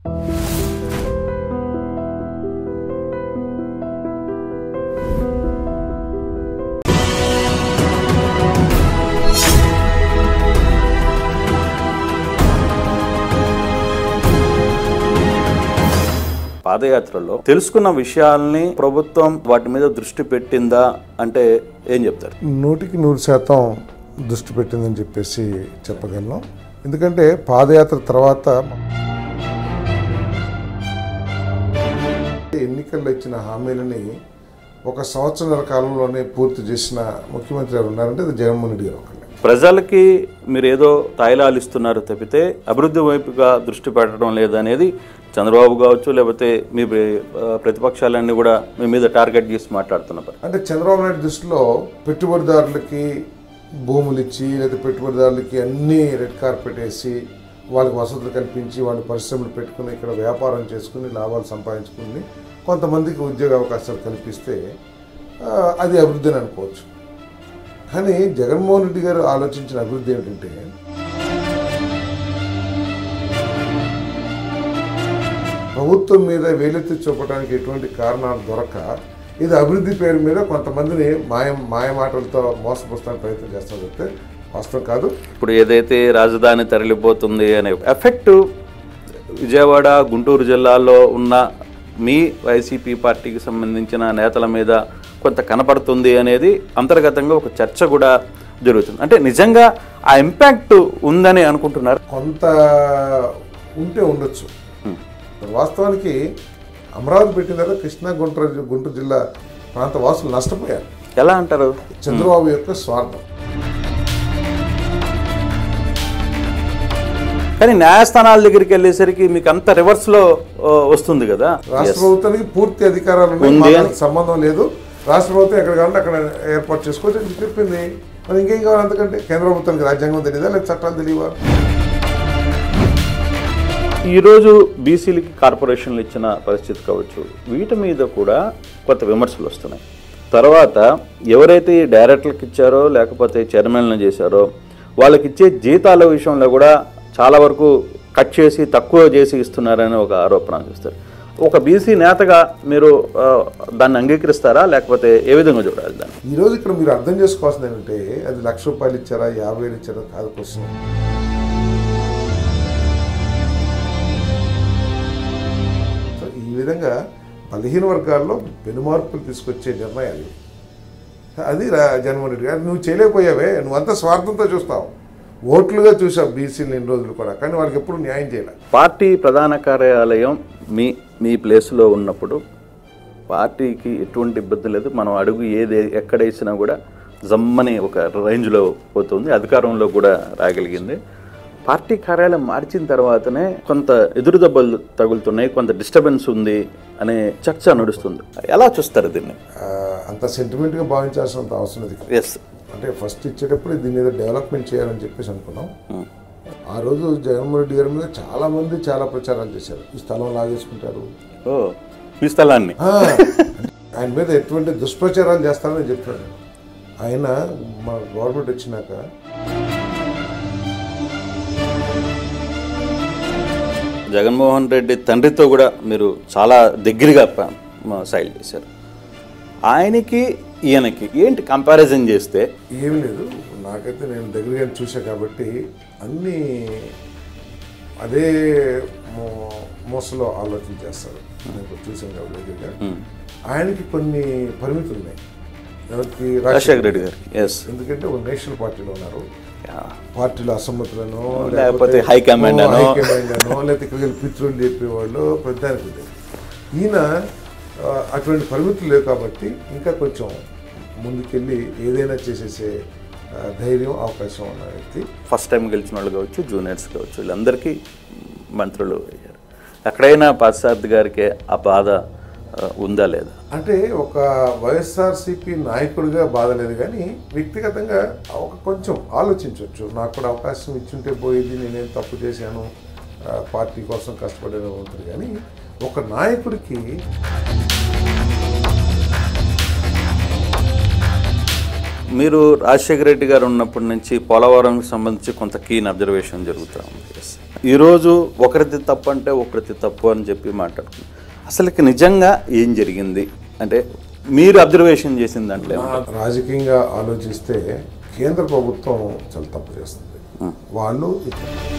పాదయాత్రలో తెలుసుకున్న విషయాల్ని ప్రభుత్వం వాటి మీద దృష్టి పెట్టిందా అంటే ఏం చెప్తారు నూటికి నూరు శాతం దృష్టి పెట్టిందని చెప్పేసి చెప్పగలను ఎందుకంటే పాదయాత్ర తర్వాత ఎన్నికల్లో ఇచ్చిన హామీలని ఒక సంవత్సరాల కాలంలోనే పూర్తి చేసిన ముఖ్యమంత్రి ఎవరు ఉన్నారంటే అది జగన్మోహన్ రెడ్డి గారు ఒకళ్ళే ప్రజలకి మీరు ఏదో తాయిలాలు ఇస్తున్నారు తప్పితే అభివృద్ధి వైపుగా దృష్టి పెట్టడం లేదనేది చంద్రబాబు కావచ్చు లేకపోతే మీ ఆ, ప్రతిపక్షాలన్నీ కూడా మీ మీద టార్గెట్ చేసి మాట్లాడుతున్నారు అంటే చంద్రబాబు నాయుడు దృష్టిలో పెట్టుబడిదారులకి భూములు ఇచ్చి లేదా పెట్టుబడిదారులకి అన్ని రెడ్ కార్పెట్ వేసి వాళ్ళకి వసతులు కల్పించి వాళ్ళ పరిశ్రమలు పెట్టుకుని ఇక్కడ వ్యాపారం చేసుకుని లాభాలు సంపాదించుకుని కొంతమందికి ఉద్యోగ అవకాశాలు కల్పిస్తే ఆ, అది అభివృద్ధి అని అనుకోవచ్చు కానీ జగన్మోహన్ రెడ్డి గారు ఆలోచించిన అభివృద్ధి ఏమిటంటే ప్రభుత్వం మీద వేలెత్తి చూపడానికి ఎటువంటి కారణాలు దొరక ఇది అభివృద్ధి పేరు మీద కొంతమందిని మాయ మాయ మాటలతో మోసపోస్తానికి ప్రయత్నం చేస్తాం చెప్తే వాస్తవం కాదు ఇప్పుడు ఏదైతే రాజధాని తరలిపోతుంది అనే ఎఫెక్ట్ విజయవాడ గుంటూరు జిల్లాలో ఉన్న మీ వైసీపీ పార్టీకి సంబంధించిన నేతల మీద కొంత కనపడుతుంది అనేది అంతర్గతంగా ఒక చర్చ కూడా జరుగుతుంది అంటే నిజంగా ఆ ఇంపాక్ట్ ఉందని అనుకుంటున్నారు కొంత ఉంటే ఉండొచ్చు వాస్తవానికి అమరావతి పెట్టిన తర్వాత కృష్ణా గుంటూరు గుంటూరు జిల్లా ప్రాంత వాసులు నష్టపోయారు ఎలా అంటారు చంద్రబాబు యొక్క స్వార్థం కానీ న్యాయస్థానాల దగ్గరికి వెళ్ళేసరికి మీకు అంత రివర్స్లో ఆ, వస్తుంది కదా రాష్ట్ర ప్రభుత్వానికి పూర్తి అధికారాలు ఉన్నాయి ఉంది మాకు అని. దానికి సంబంధం లేదు రాష్ట్ర ప్రభుత్వం ఎక్కడ కావాలంటే అక్కడ ఏర్పాటు చేసుకోవచ్చు అని చెప్పింది మరి ఇంకేం కావాలి అంతకంటే కేంద్ర ప్రభుత్వానికి రాజ్యాంగం తెలియదా లేదా చట్టాలు తెలియవా ఈరోజు బీసీలకి కార్పొరేషన్లు ఇచ్చిన పరిస్థితి కావచ్చు వీటి మీద కూడా కొంత విమర్శలు వస్తున్నాయి తర్వాత ఎవరైతే ఈ డైరెక్టర్లకు ఇచ్చారో లేకపోతే చైర్మన్లను చేశారో వాళ్ళకి ఇచ్చే జీతాల విషయంలో కూడా చాలా వరకు కట్ చేసి తక్కువ చేసి ఇస్తున్నారని ఒక ఆరోపణ చేస్తారు ఒక బీసీ నేతగా మీరు ఆ, దాన్ని అంగీకరిస్తారా లేకపోతే ఏ విధంగా చూడాలి దాన్ని ఈ రోజు ఇక్కడ మీరు అర్థం చేసుకోవాల్సింది ఏంటంటే అది లక్ష రూపాయలు ఇచ్చారా యాభై వేలు ఇచ్చారా కాదు క్వశ్చన్ సో ఈ విధంగా బలహీన వర్గాల్లో పెనుమార్పులు తీసుకొచ్చే నిర్ణయాలు ఇవి. అది రా- జగన్మోహన్ రెడ్డి గారు నువ్వు చేయలేకపోయావే నువ్వంతా స్వార్థంతో చూస్తావు ఓట్లుగా చూసావు బీసీలు ఎన్ని రోజులు కూడా కానీ వాళ్ళకి ఎప్పుడు న్యాయం చేయలే పార్టీ ప్రధాన కార్యాలయం మీ మీ ప్లేస్లో ఉన్నప్పుడు పార్టీకి ఎటువంటి ఇబ్బంది లేదు మనం అడుగు ఏది ఎక్కడ వేసినా కూడా జమ్మని ఒక రేంజ్లో పోతుంది అధికారంలో కూడా రాగలిగింది పార్టీ కార్యాలయం మార్చిన తర్వాతనే కొంత ఎదురు దెబ్బలు తగులుతున్నాయి కొంత డిస్టర్బెన్స్ ఉంది అనే చర్చ నడుస్తుంది ఎలా చూస్తారు దీన్ని ఆ, అంత సెంటిమెంట్గా భావించాల్సినంత అవసరం లేదు ఎస్ అంటే ఫస్ట్ ఇచ్చేటప్పుడు దీని మీద డెవలప్మెంట్ చేయాలని చెప్పేసి అనుకున్నాం ఆ రోజు జగన్మోహన్ రెడ్డి గారి మీద చాలా మంది చాలా ప్రచారాలు చేశారు ఈ స్థలం లాగేసుకుంటారు ఓ మీ స్థలాన్ని ఆ, ఆయన మీద ఎటువంటి దుష్ప్రచారాలు చేస్తారని చెప్పాడు ఆయన మన గవర్నమెంట్ వచ్చినాక జగన్మోహన్ రెడ్డి తండ్రితో కూడా మీరు చాలా దగ్గరగా ప- మ- సైల్ చేశారు ఆయనకి ఈయనకి ఏంటి కంపారిజన్ చేస్తే ఏమీ లేదు నాకైతే నేను దగ్గరగా చూసా కాబట్టి అన్నీ అదే మో- మోసలో ఆలోచన చేస్తారు నేను చూసాను కాబట్టి దగ్గరగా ఆయనకి కొన్ని పరిమితులు ఉన్నాయి ఎవరికి రాజశేఖర రెడ్డి గారు ఎస్ ఎందుకంటే ఒక నేషనల్ పార్టీలో ఉన్నారు పార్టీలో అసమ్మతులను లేకపోతే హైకమాండ్ అనో. హైకమాండ్ అనో లేకపోతే ఇక్కడికి వెళ్ళి పిత్రులు చెప్పేవాళ్ళు ప్రతిదానికి ఉండేది ఈయన ఆ, అటువంటి పరిమితులు లేవు కాబట్టి ఇంకా కొంచెం ముందుకెళ్ళి ఏదైనా చేసేసే ఆ, ధైర్యం అవకాశం ఉన్న వ్యక్తి ఫస్ట్ టైం గెలిచిన వాళ్ళు కావచ్చు జూనియర్స్ కావచ్చు వీళ్ళందరికీ మంత్రులు అయ్యారు ఎక్కడైనా పాశ్చాత్య గారికి ఆ బాధ ఆ, ఉందా లేదా అంటే ఒక వైఎస్ఆర్సీపీ నాయకుడిగా బాధ లేదు కానీ వ్యక్తిగతంగా ఒక కొంచెం ఆలోచించవచ్చు నాకు కూడా అవకాశం ఇచ్చుంటే పోయేది నేనేం తప్పు చేశాను ఆ, పార్టీ కోసం కష్టపడేది ఉంటుంది కానీ ఒక నాయకుడికి మీరు రాజశేఖర రెడ్డి గారు ఉన్నప్పటి నుంచి పోలవరంకి సంబంధించి కొంత కీన్ అబ్జర్వేషన్ జరుగుతూ ఉంది ఈరోజు ఒకరిది తప్పు అంటే ఒకరిది తప్పు అని చెప్పి మాట్లాడుతున్నాం అసలుకి నిజంగా ఏం జరిగింది అంటే మీరు అబ్జర్వేషన్ చేసిన దాంట్లో ఏమంటారు? రాజకీయంగా ఆలోచిస్తే కేంద్ర ప్రభుత్వం చాలా తప్పు చేస్తుంది వాళ్ళు